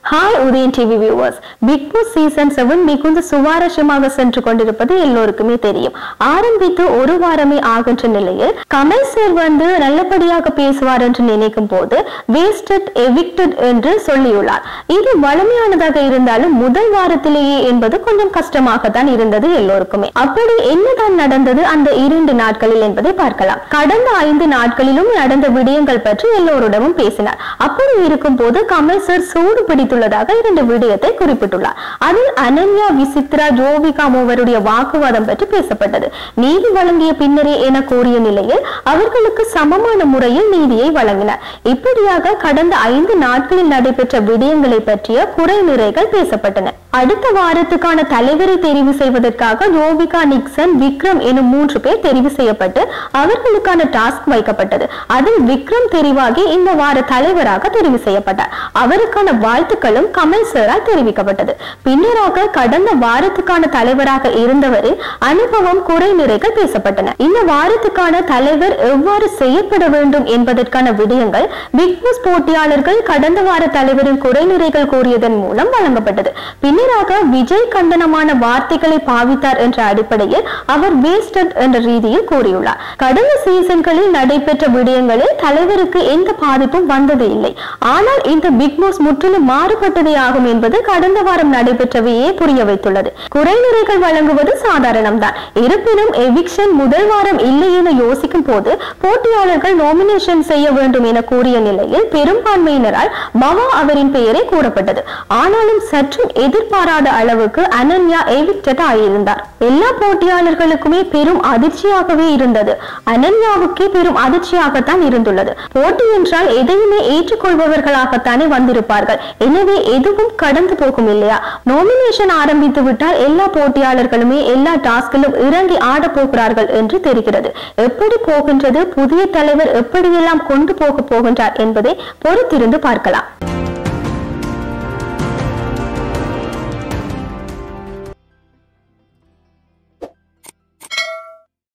hi Udhayan TV viewers Bigg Boss season seven மிகுந்த சுவாரஸ்யமாக சென்று கொண்டிருப்பது எல்லோருக்குமே தெரியும் ஆரம்பித்து ஒரு வாரமே ஆகின்ற நிலையில் கமல் சார் வந்து நல்லபடியாக பேசுவார் என்று நினைக்கும் போது வேஸ்டட் எவிக்டட் என்று சொல்லியுள்ளார் இது வலிமையானதாக இருந்தாலும் முதல் வாரத்திலேயே என்பது கொஞ்சம் கஷ்டமாகத்தான் இருந்தது எல்லோருக்குமே அப்படி என்னதான் நடந்தது அந்த இரண்டு நாட்களில் என்பதை பார்க்கலாம் கடந்த ஐந்து நாட்களிலும் நடந்த விடயங்கள் பற்றி எல்லோரிடமும் பேசினார் அப்படி இருக்கும் போது கமல் சார் சூடு பிடித்துள்ளதாக இரண்டு விடயத்தை குறிப்பிட்டுள்ளார் அதில் அனன்யா விசித்ரா ஜோவிகா மூவருடைய வாக்குவாதம் பற்றி பேசப்பட்டது நீதி வழங்கிய பின்னரே என கூறிய நிலையில் அவர்களுக்கு சமமான முறையில் நீதியை வழங்கினார் இப்படியாக கடந்த ஐந்து நாட்களில் நடைபெற்ற விடயங்களை பற்றிய குறை நிறைகள் பேசப்பட்டன அடுத்த வாரத்துக்கான தலைவரை தெரிவு செய்வதற்காக ஜோவிகா நிக்சன் விக்ரம் எனும் மூன்று பேர் தெரிவு செய்யப்பட்டு அவர்களுக்கான டாஸ்க் வைக்கப்பட்டது அதில் விக்ரம் தெரிவாகி இந்த வார தலைவராக தெரிவு செய்யப்பட்டார் அவருக்கான வாழ்த்துக்களும் கமல் சாரால் தெரிவிக்கப்பட்டது பின்னராக கடந்த வாரத்துக்கான தலைவராக இருந்தவரின் அனுபவம் குறை நிறைகள் பேசப்பட்டன இந்த வாரத்துக்கான தலைவர் எவ்வாறு செய்யப்பட வேண்டும் என்பதற்கான விடயங்கள் பிக் பாஸ் போட்டியாளர்கள் கடந்த வார தலைவரின் குறைநிறைகள் கூறியதன் மூலம் வழங்கப்பட்டது பின்னராக விஜய் கண்டனமான வார்த்தைகளை பாவித்தார் என்ற அடிப்படையில் அவர் வேஸ்டட் என்ற ரீதியில் கூறியுள்ளார் கடந்த சீசன்களில் நடைபெற்ற விடயங்களில் தலைவருக்கு எந்த பாதிப்பும் வந்தது இல்லை ஆனால் இந்த பிக் பாஸ் முற்றிலும் மாறுபட்டதே ஆகும் என்பது கடந்த வாரம் நடைபெற்றவையே புரிய வைத்துள்ளது குறைநிறைகள் வழங்குவது சாதாரணம்தான் இருப்பினும் எவிக்ஷன் முதல் வாரம் இல்லை என யோசிக்கும் போது போட்டியாளர்கள் நாமினேஷன் செய்ய வேண்டும் என கூறிய நிலையில் பெரும்பான்மையினரால் மவா அவரின் பெயரே கூறப்பட்டது ஆனாலும் சற்றும் எதிர்பாராத அளவுக்கு அனன்யா எவிக்டட் ஆகியிருந்தார் எல்லா போட்டியாளர்களுக்குமே பெரும் அதிர்ச்சியாகவே இருந்தது அனன்யாவுக்கே பெரும் அதிர்ச்சியாகத்தான் இருந்துள்ளது போட்டி என்றால் எதையுமே ஏற்றுக்கொள்பவர்களாகத்தானே வந்திருப்பார்கள் எனவே எதுவும் கடந்து போகும் இல்லையா நாமினேஷன் ஆரம்பித்து விட்டால் எல்லா போட்டியாளர்களுமே எல்லா டாஸ்கிலும் இறங்கி ஆட போகிறார்கள் என்று தெரிகிறது எப்படி போகின்றது புதிய தலைவர் எப்படியெல்லாம் கொண்டு போக போகின்றார் என்பதை பொறுத்திருந்து பார்க்கலாம்